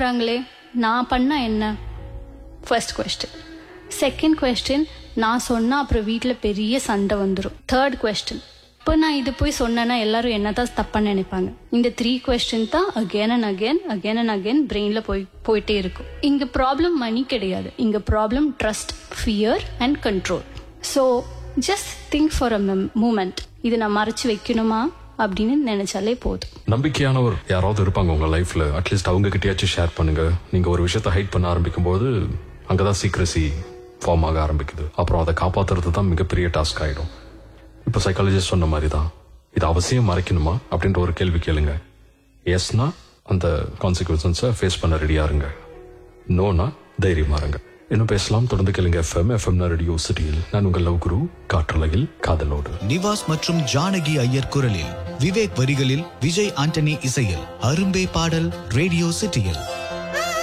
பண்றாங்களே நான் பண்ணா என்ன ஃபர்ஸ்ட் கொஸ்டின் செகண்ட் கொஸ்டின் நான் சொன்னா அப்புறம் வீட்டில் பெரிய சண்டை வந்துடும் தேர்ட் கொஸ்டின் இப்போ நான் இது போய் சொன்னேன்னா எல்லாரும் என்னதான் தப்பா நினைப்பாங்க இந்த த்ரீ கொஸ்டின் தான் again and again again and again பிரெயின்ல போய் போயிட்டே இருக்கும் இங்க ப்ராப்ளம் மணி கிடையாது இங்க problem trust fear and control so just think for a moment இது நான் மறைச்சு வைக்கணுமா அப்படின்னு நினைச்சாலே போதும் நம்பிக்கையானவர் யாராவது இருப்பாங்க உங்க லைஃப்ல அட்லீஸ்ட் அவங்க கிட்டயாச்சும் ஷேர் பண்ணுங்க நீங்க ஒரு விஷயத்த ஹைட் பண்ண ஆரம்பிக்கும் போது அங்கதான் சீக்ரசி ஃபார்ம் ஆக ஆரம்பிக்குது அப்புறம் அதை காப்பாத்துறது தான் மிகப்பெரிய டாஸ்க் ஆயிடும் இப்ப சைக்காலஜிஸ்ட் சொன்ன மாதிரி தான் இது அவசியம் மறைக்கணுமா அப்படின்ற ஒரு கேள்வி கேளுங்க எஸ்னா அந்த கான்சிக்வன்சஸை ஃபேஸ் பண்ண ரெடியா இருங்க நோனா தைரியமா இருங்க இன்னும் பேசலாம் தொடர்ந்து கேளுங்க எஃப்எம் எஃப்எம் ரேடியோ சிட்டியில் நான் உங்கள் லவ் குரு காற்றலையில் காதலோடு நிவாஸ் மற்றும் ஜானகி ஐயர் குரலில் விவேக் வரிகளில் விஜய் ஆண்டனி இசையில் அரும்பே பாடல் ரேடியோ சிட்டியில்